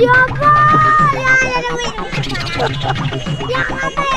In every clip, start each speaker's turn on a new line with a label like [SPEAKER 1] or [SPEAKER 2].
[SPEAKER 1] யப்பா யார் என்ன உயிர் யாப்பா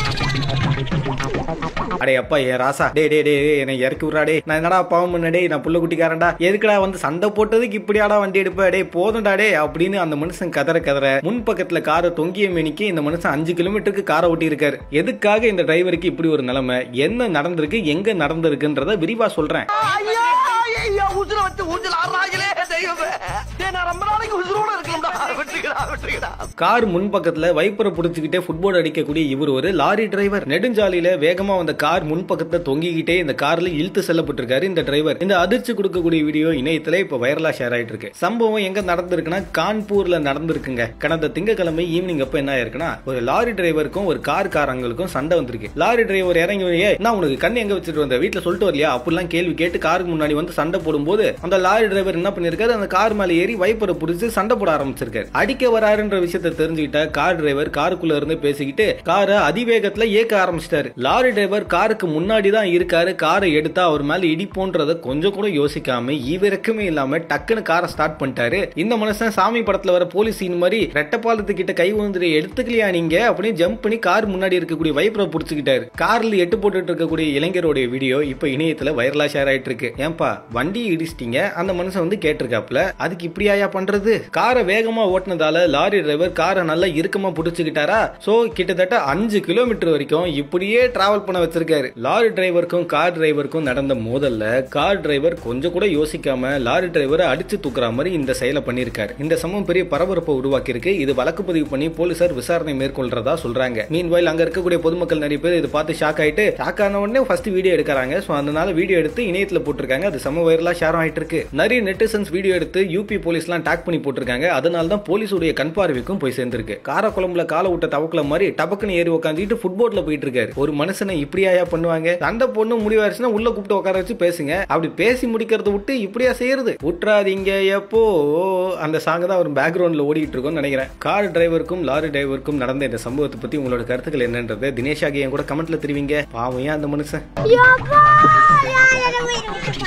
[SPEAKER 2] அடே அப்பா ஏ ராசா டே டே டே டே, என்னை இறக்கி விட்றா டே நான் என்னடா பாவம் பண்ண டே நான் புள்ள குட்டிக்காரன்டா எதுக்குடா வந்து சண்டை போட்டதுக்கு இப்படியாடா வண்டி எடுப்ப டே போதும்டா டே அப்படின்னு அந்த மனுஷன் கதற கதற முன் பக்கத்துல காரை தொங்கிய மேனிக்கு இந்த மனுஷன் அஞ்சு கிலோமீட்டருக்கு காரை ஓட்டி இருக்காரு எதுக்காக இந்த டிரைவருக்கு இப்படி ஒரு நிலைமை என்ன நடந்திருக்கு எங்க நடந்திருக்குன்றத விரிவா சொல்றேன்
[SPEAKER 3] ஐயோ ஐயோ உசுர வச்சு ஊஞ்சல் ஆடுறாங்களே தெய்வமே டேய், நான் ரொம்ப நாளைக்கு உசுரோட இருக்கணும்டா விட்டுருக்கடா விட்டுருக்கடா
[SPEAKER 2] கார் முன் பக்கத்துல வைப்பரை புடிச்சுக்கிட்டே ஃபுட்பால் அடிக்கக்கூடிய இவர் ஒரு லாரி டிரைவர் நெடுஞ்சாலையில வேகமா வந்த கார் முன் பக்கத்துல தொங்கிக்கிட்டே இந்த கார்ல இழுத்து செல்லப்பட்டிருக்காரு இந்த டிரைவர் இந்த அதிர்ச்சி கொடுக்கக்கூடிய வீடியோ இணையத்துல இப்ப வைரலா ஷேர் ஆயிட்டு இருக்கு சம்பவம் எங்க நடந்திருக்குன்னா கான்பூர்ல நடந்திருக்குங்க கடந்த திங்கக்கிழமை ஈவினிங் அப்ப என்ன ஆயிருக்குன்னா ஒரு லாரி டிரைவருக்கும் ஒரு கார் காரங்களுக்கும் சண்டை வந்திருக்கு லாரி டிரைவர் இறங்கி வழியே நான் உனக்கு கண்ணு எங்க வச்சுட்டு வந்த வீட்டுல சொல்லிட்டு வரலையா அப்படிலாம் கேள்வி கேட்டு காருக்கு முன்னாடி வந்து சண்டை போடும்போது அந்த லாரி டிரைவர் என்ன பண்ணிருக்காரு அந்த கார் மேல ஏறி வைப்பரை பிடிச்சு சண்டை போட ஆரம்பிச்சிருக்காரு அடிக்க வராருன்ற விஷயத்தை தெரிஞ்சுக்கிட்ட கார் டிரைவர் காருக்குள்ள இருந்து பேசிக்கிட்டு காரை அதிவேகத்துல இயக்க ஆரம்பிச்சிட்டாரு லாரி டிரைவர் காருக்கு முன்னாடி தான் இருக்காரு காரை எடுத்தா அவர் மேல இடிப்போன்றத கொஞ்சம் கூட யோசிக்காம ஈவிரக்கமே இல்லாம டக்குன்னு காரை ஸ்டார்ட் பண்ணிட்டாரு இந்த மனுஷன் சாமி படத்துல வர போலீஸ் சீன் மாதிரி ரெட்டப்பாலத்து கிட்ட கை விழுந்துட்டு எடுத்துக்கலையா நீங்க அப்படின்னு ஜம்ப் பண்ணி கார் முன்னாடி இருக்கக்கூடிய வைப்பரை புடிச்சுக்கிட்டாரு கார்ல எட்டு போட்டுட்டு இருக்கக்கூடிய இளைஞருடைய வீடியோ இப்ப இணையத்துல வைரலா ஷேர் ஆயிட்டு இருக்கு ஏன்பா வண்டி இடிச்சிட்டீங்க அந்த மனுஷன் வந்து கேட்டிருக்காப்ல அதுக்கு இப்படியாயா பண்றது காரை வேகமா ஓட்டுனதால லாரி டிரைவர் காரை நல்லா இறுக்கமா புடிச்சுக்கிட்டாரா சோ கிட்டத்தட்ட அஞ்சு கிலோமீட்டர் வரைக்கும் இப்படியே டிராவல் பண்ண வச்சிருக்காரு லாரி டிரைவருக்கும் கார் டிரைவருக்கும் நடந்த மோதல்ல கார் டிரைவர் கொஞ்சம் கூட யோசிக்காம லாரி டிரைவரை அடிச்சு தூக்குற மாதிரி இந்த செயலை பண்ணிருக்காரு இந்த சம்பவம் பெரிய பரபரப்பை உருவாக்கி இருக்கு இது வழக்கு பதிவு பண்ணி போலீசார் விசாரணை மேற்கொள்றதா சொல்றாங்க மீன் அங்க இருக்கக்கூடிய பொதுமக்கள் நிறைய பேர் இதை பார்த்து ஷாக் ஆயிட்டு ஷாக் ஆன உடனே ஃபர்ஸ்ட் வீடியோ எடுக்கிறாங்க சோ அதனால வீடியோ எடுத்து இணையத்துல போட்டிருக்காங்க அது சம வைரலா ஷேர் ஆயிட்டு இருக்கு நிறைய நெட்டிசன்ஸ் வீடியோ எடுத்து யூபி போலீஸ்லாம் டாக் பண்ணி போட்டிருக்காங்க அதனால தான் போலீஸுடைய கண் பார்வைக்கும் போய் சேர்ந்திருக்கு காரக்குழம்புல காலை விட்ட தவக்கல மாதிரி டபக்குன்னு ஏறி உட்காந்துட்டு ஃபுட்போர்ட்ல போயிட்டு இருக்காரு ஒரு மனுஷனை இப்படியாயா பண்ணுவாங்க சண்டை பொண்ணு முடிவாயிருச்சுன்னா உள்ள கூப்பிட்டு உட்கார வச்சு பேசுங்க அப்படி பேசி முடிக்கிறத விட்டு இப்படியா செய்யறது விட்டுறாதீங்க எப்போ அந்த சாங் தான் ஒரு பேக்ரவுண்ட்ல ஓடிட்டு இருக்கும்னு நினைக்கிறேன் கார் டிரைவருக்கும் லாரி டிரைவருக்கும் நடந்த இந்த சம்பவத்தை பத்தி உங்களோட கருத்துக்கள் என்னன்றது தினேஷ் ஆகிய என் கூட கமெண்ட்ல தெரிவிங்க பாவம் ஏன் அந்த மனுஷன்
[SPEAKER 1] யப்பா யார் என்ன உயிர்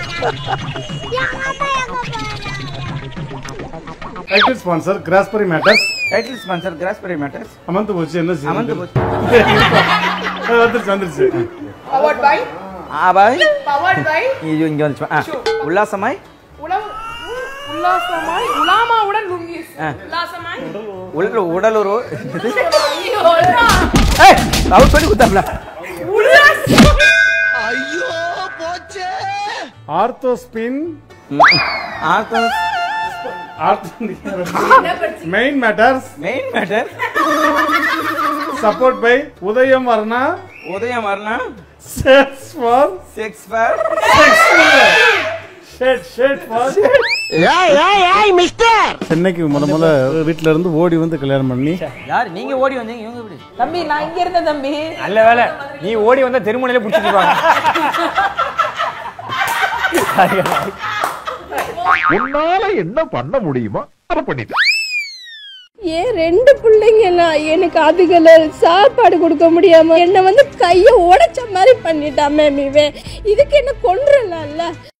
[SPEAKER 1] யாப்பா
[SPEAKER 4] டைட்டில் ஸ்பான்சர் கிராஸ்பரி மேட்டர்ஸ்
[SPEAKER 5] டைட்டில் ஸ்பான்சர் கிராஸ்பெரி மேட்டர்ஸ்
[SPEAKER 4] அமர்ந்து போச்சு என்ன செய்யுது?
[SPEAKER 5] அமர்ந்து போச்சு
[SPEAKER 4] அது வந்துருச்சு வந்துருச்சு
[SPEAKER 6] Powered by
[SPEAKER 5] ஆபாய்
[SPEAKER 6] powered by
[SPEAKER 5] இது இங்க வந்துச்சு ஆ, உல்லாசமாய்
[SPEAKER 6] உலவு உல்லாசமாய் உலாமாவுடன் லுங்கிஸ்
[SPEAKER 5] ஆ.
[SPEAKER 6] உல்லாசமாய்
[SPEAKER 5] உடல் உடலுறவு
[SPEAKER 6] ஐயோ, அண்ணா.
[SPEAKER 5] ஏய் அவர் சொல்லி கொடுத்தாப்ல
[SPEAKER 6] உல்லாசம்
[SPEAKER 3] ஐயோ போச்சே
[SPEAKER 4] ஆர்த்தோஸ்பின்
[SPEAKER 5] ஆர்த்தோஸ்
[SPEAKER 4] main matters
[SPEAKER 5] main matter
[SPEAKER 4] support by உதயம் வர்ணா
[SPEAKER 5] உதயம் வரலாம்
[SPEAKER 4] செட்ஸ் ஃபார்
[SPEAKER 5] செக்ஸ் ஃபார்
[SPEAKER 4] ஷேட் ஷேட் ஃபார்
[SPEAKER 3] ஏய் ஏய் ஏய் மிஸ்டர்
[SPEAKER 4] சென்னைக்கு முத முத வீட்ல இருந்து ஓடி வந்து கல்யாணம் பண்ணி
[SPEAKER 5] யார் நீங்க ஓடி வந்தீங்க இவங்க எப்படி
[SPEAKER 6] தம்பி நான் இங்க இருந்தேன் தம்பி
[SPEAKER 7] நல்ல வேலை நீ ஓடி வந்தா தெருமுனையில பிடிச்சிட்டு
[SPEAKER 8] உன்னால என்ன பண்ண முடியுமோ அதை பண்ணிட்டு
[SPEAKER 9] ஏன் ரெண்டு பிள்ளைங்களா எனக்கு அதுகளை சாப்பாடு கொடுக்க முடியாம என்ன வந்து கைய உடைச்ச மாதிரி பண்ணிட்டான் மேம் இவன் இதுக்கு என்ன கொண்டுறலாம்ல